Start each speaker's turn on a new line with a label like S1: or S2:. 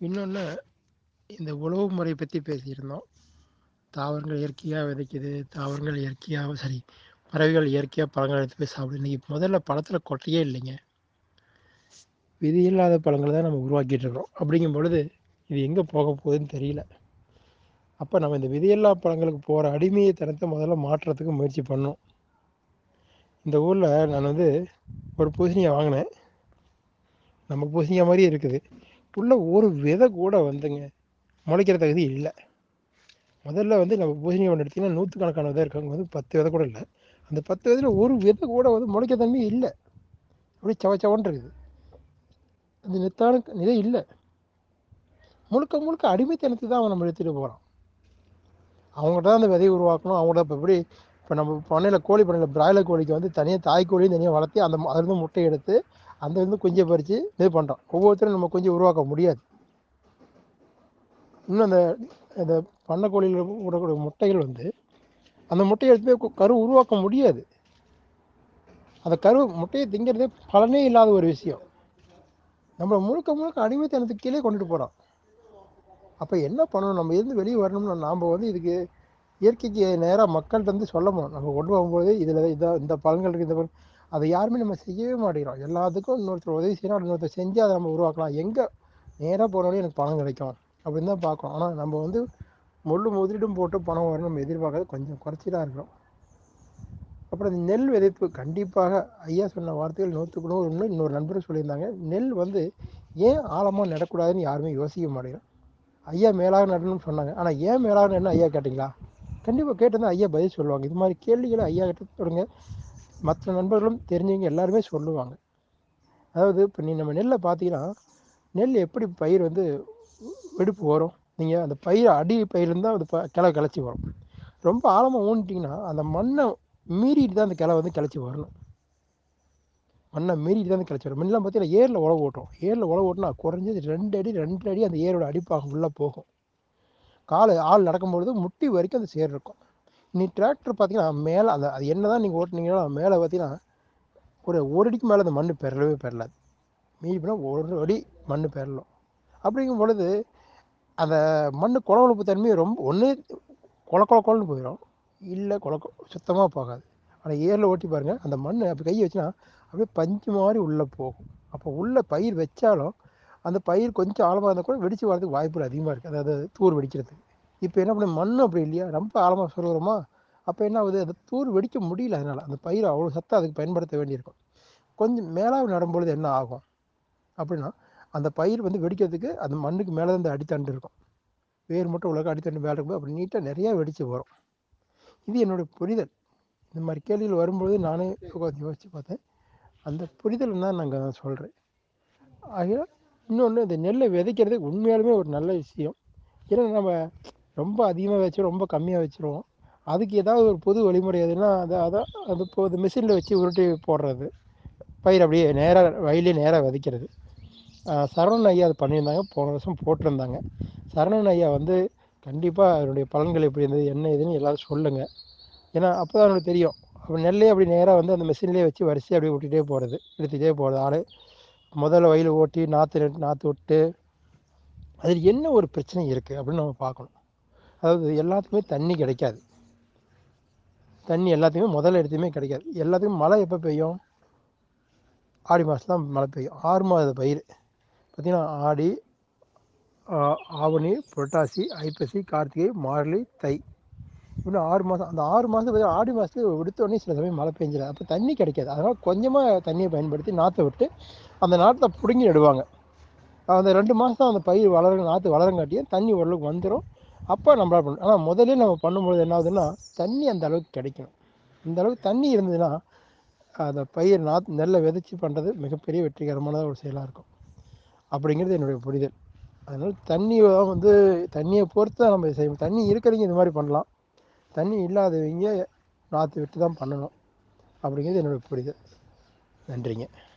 S1: இன்னொன்னு இந்த உழவு முறை பற்றி பேசியிருந்தோம் தாவரங்கள் இயற்கையாக விதைக்குது தாவரங்கள் இயற்கையாக சரி பறவைகள் இயற்கையாக பழங்கள் எடுத்து போய் சாப்பிடுது இன்றைக்கி முதல்ல பழத்தில் கொட்டையே இல்லைங்க விதி இல்லாத பழங்களை தான் நம்ம உருவாக்கிட்டு இருக்கிறோம் அப்படிங்கும் பொழுது இது எங்கே போக போகுதுன்னு தெரியல அப்போ நம்ம இந்த விதியில்லா பழங்களுக்கு போகிற அடிமையத்தனத்தை முதல்ல மாற்றுறதுக்கு முயற்சி பண்ணோம் இந்த ஊரில் நான் வந்து ஒரு பூசணியை வாங்கினேன் நமக்கு பூசணிக்காய் மாதிரி இருக்குது உள்ள ஒரு விதை கூட வந்துங்க முளைக்கிற தகுதி இல்லை முதல்ல வந்து நம்ம பூசணி ஒன்று எடுத்திங்கன்னா நூற்றுக்கணக்கான விதை இருக்காங்க வந்து பத்து விதை கூட இல்லை அந்த பத்து விதையில் ஒரு விதை கூட வந்து முளைக்க தன்மை இல்லை அப்படியே சவ சவன்னு இருக்குது அந்த நெத்தான நிலை இல்லை முழுக்க முழுக்க அடிமைத்தனத்தை தான் அவன் நம்ம எடுத்துகிட்டு போகிறான் அவங்ககிட்ட தான் அந்த விதையை உருவாக்கணும் அவங்கள்ட்ட இப்போ எப்படி இப்போ நம்ம பண்ணையில் கோழி பண்ணையில் பிராய்லர் கோழிக்கு வந்து தனியாக தாய் கோழியும் தனியாக வளர்த்தி அந்த அதுலேருந்து முட்டை எடுத்து அந்த வந்து குஞ்சை பறித்து இது பண்ணுறோம் ஒவ்வொருத்தரும் நம்ம குஞ்சு உருவாக்க முடியாது இன்னும் அந்த இந்த பண்ணை கோழியில் விடக்கூடிய முட்டைகள் வந்து அந்த முட்டையை எடுத்து போய் கரு உருவாக்க முடியாது அந்த கரு முட்டையை திங்கிறதே பலனே இல்லாத ஒரு விஷயம் நம்மளை முழுக்க முழுக்க அடிமைத்தனத்துக்கு கீழே கொண்டுட்டு போகிறோம் அப்போ என்ன பண்ணணும் நம்ம இருந்து வெளியே வரணும்னா நாம் வந்து இதுக்கு இயற்கைக்கு நேராக மக்கள்கிட்ட வந்து சொல்லணும் நம்ம கொண்டு போகும்போது இதில் இதாக இந்த பலன்கள் இருக்குது இந்த பலன் அதை யாருமே நம்ம செய்யவே மாட்டேங்கிறோம் எல்லாத்துக்கும் இன்னொருத்தர் உதவி செய்யணும் இன்னொருத்தர் செஞ்சு அதை நம்ம உருவாக்கலாம் எங்கே நேராக போனோடனே எனக்கு பணம் கிடைக்கும் அப்படின்னு தான் பார்க்கணும் ஆனால் நம்ம வந்து முள்ளு முதலீடும் போட்டு பணம் வரும் நம்ம எதிர்பார்க்கறது கொஞ்சம் குறைச்சி தான் இருக்கிறோம் அப்புறம் இந்த நெல் விதைப்பு கண்டிப்பாக ஐயா சொன்ன வார்த்தைகள் நூற்றுக்கு நூறு ஒன்று இன்னொரு நண்பரும் சொல்லியிருந்தாங்க நெல் வந்து ஏன் ஆழமாக நடக்கூடாதுன்னு யாருமே யோசிக்க மாட்டேங்கிறோம் ஐயா மேலாக நடணும்னு சொன்னாங்க ஆனால் ஏன் மேலாக நடணும் ஐயா கேட்டிங்களா கண்டிப்பாக கேட்டிருந்தா ஐயா பதில் சொல்லுவாங்க இது மாதிரி கேள்விகளை ஐயா கிட்ட தொடங்க மற்ற நண்பர்களும் தெரிஞ்சவங்க எல்லாருமே சொல்லுவாங்க அதாவது இப்போ நீ நம்ம நெல்லை பார்த்தீங்கன்னா நெல் எப்படி பயிர் வந்து வெடிப்பு வரும் நீங்கள் அந்த பயிர் அடி பயிர்லேருந்து தான் அந்த ப கிளை கிளச்சி வரும் ரொம்ப ஆழமாக ஊனிட்டிங்கன்னா அந்த மண்ணை மீறிட்டு தான் அந்த கிளை வந்து கிளச்சி வரணும் மண்ணை மீறிட்டு தான் அந்த கிளச்சி வரும் முன்னெல்லாம் பார்த்தீங்கன்னா ஏரில் உழவு ஓட்டுறோம் ஏரில் உழவு ஓட்டினா குறைஞ்சது ரெண்டு அடி ரெண்டு அடி அந்த ஏரோட அடிப்பாகம் உள்ளே போகும் கால் ஆள் நடக்கும்பொழுது முட்டி வரைக்கும் அந்த சேர் இருக்கும் நீ டிராக்டர் பார்த்தீங்கன்னா மேலே அந்த அது என்ன தான் நீங்கள் ஓட்டுனீங்கன்னா மேலே பார்த்தீங்கன்னா ஒரு ஒரு அடிக்கு மேலே அந்த மண் பெறலவே பெறலாது மீறி போனால் ஒரு அடி மண் பெறலும் அப்படிங்கும் பொழுது அந்த மண் குளவளப்பு தன்மை ரொம்ப ஒன்று கொல கொல கொலன்னு போயிடும் இல்லை கொல சுத்தமாக போகாது ஆனால் ஏரில் ஓட்டி பாருங்கள் அந்த மண் அப்படி கையை வச்சுன்னா அப்படியே பஞ்சு மாதிரி உள்ளே போகும் அப்போ உள்ளே பயிர் வச்சாலும் அந்த பயிர் கொஞ்சம் ஆழமாக இருந்தால் கூட வெடிச்சு வரதுக்கு வாய்ப்புகள் அதிகமாக இருக்குது அதாவது தூர் வெடிக்கிறதுக்கு இப்போ என்ன பண்ண மண் அப்படி இல்லையா ரொம்ப ஆழமாக சொல்கிறோமா அப்போ என்ன ஆகுது அந்த தூர் வெடிக்க முடியல அதனால் அந்த பயிர் அவ்வளோ சத்தம் அதுக்கு பயன்படுத்த வேண்டியிருக்கும் கொஞ்சம் மேலாக நடும்பொழுது என்ன ஆகும் அப்படின்னா அந்த பயிர் வந்து வெடிக்கிறதுக்கு அந்த மண்ணுக்கு மேலே அந்த அடித்தண்டு இருக்கும் வேர் மட்டும் உலக அடித்தண்டு மேலே இருக்கும்போது அப்படி நீட்டாக நிறையா வெடித்து வரும் இது என்னுடைய புரிதல் இந்த மாதிரி கேள்விகள் வரும்பொழுது நானே கொஞ்சம் யோசித்து பார்த்தேன் அந்த புரிதல் தான் நாங்கள் சொல்கிறேன் ஆகையால் இன்னொன்று இந்த நெல்லை விதைக்கிறது உண்மையாலுமே ஒரு நல்ல விஷயம் ஏன்னா நம்ம ரொம்ப அதிகமாக வச்சு ரொம்ப கம்மியாக வச்சுருவோம் அதுக்கு ஏதாவது ஒரு புது வழிமுறை எதுனா அதை அதான் அது இப்போ இது மிஷினில் வச்சு உருட்டி போடுறது பயிர் அப்படியே நேராக வயலே நேராக விதைக்கிறது சரவணன் ஐயா அது பண்ணியிருந்தாங்க போன வருஷம் போட்டிருந்தாங்க சரவணன் ஐயா வந்து கண்டிப்பாக அதனுடைய பலன்கள் எப்படி இருந்தது என்ன ஏதுன்னு எல்லோரும் சொல்லுங்கள் ஏன்னா அப்போ தான் அவனுக்கு தெரியும் அப்போ நெல்லே அப்படி நேராக வந்து அந்த மிஷின்லேயே வச்சு வரிசையாக அப்படியே விட்டுட்டே போகிறது எடுத்துகிட்டே போகிறது ஆள் முதல்ல வயல் ஓட்டி நாற்று நட்டு நாற்று விட்டு அதில் என்ன ஒரு பிரச்சனை இருக்குது அப்படின்னு நம்ம பார்க்கணும் அதாவது எல்லாத்துக்குமே தண்ணி கிடைக்காது தண்ணி எல்லாத்தையுமே முதல்ல எடுத்துமே கிடைக்காது எல்லாத்துக்கும் மழை எப்போ பெய்யும் ஆடி மாதம் தான் மழை பெய்யும் ஆறு மாத பயிர் பார்த்திங்கன்னா ஆடி ஆவணி புரட்டாசி ஐப்பசி கார்த்திகை மார்கழி தை இன்னும் ஆறு மாதம் அந்த ஆறு மாதம் ஆடி மாதத்துக்கு விடுத்தோடனே சில சமயம் மழை பெஞ்சிடும் அப்போ தண்ணி கிடைக்காது அதனால் கொஞ்சமாக தண்ணியை பயன்படுத்தி நாற்றை விட்டு அந்த நாற்றை பிடுங்கி நடுவாங்க அந்த ரெண்டு மாதம் அந்த பயிர் வளர நாற்று வளரங்காட்டியும் தண்ணி ஓரளவுக்கு வந்துடும் அப்போ நம்மளால் பண்ணணும் ஆனால் முதல்ல நம்ம பண்ணும்போது என்ன ஆகுதுன்னா தண்ணி அந்த அளவுக்கு கிடைக்கணும் இந்த அளவுக்கு தண்ணி இருந்ததுன்னா அந்த பயிர் நாற்று நெல்லை விதைச்சி பண்ணுறது மிகப்பெரிய வெற்றிகரமான ஒரு செயலாக இருக்கும் அப்படிங்கிறது என்னுடைய புரிதல் அதனால் தண்ணி வந்து தண்ணியை பொறுத்து தான் நம்ம செய்யணும் தண்ணி இருக்கிறவங்க இது மாதிரி பண்ணலாம் தண்ணி இல்லாதவங்க நாற்று விட்டு தான் பண்ணணும் அப்படிங்கிறது என்னுடைய புரிதல் நன்றிங்க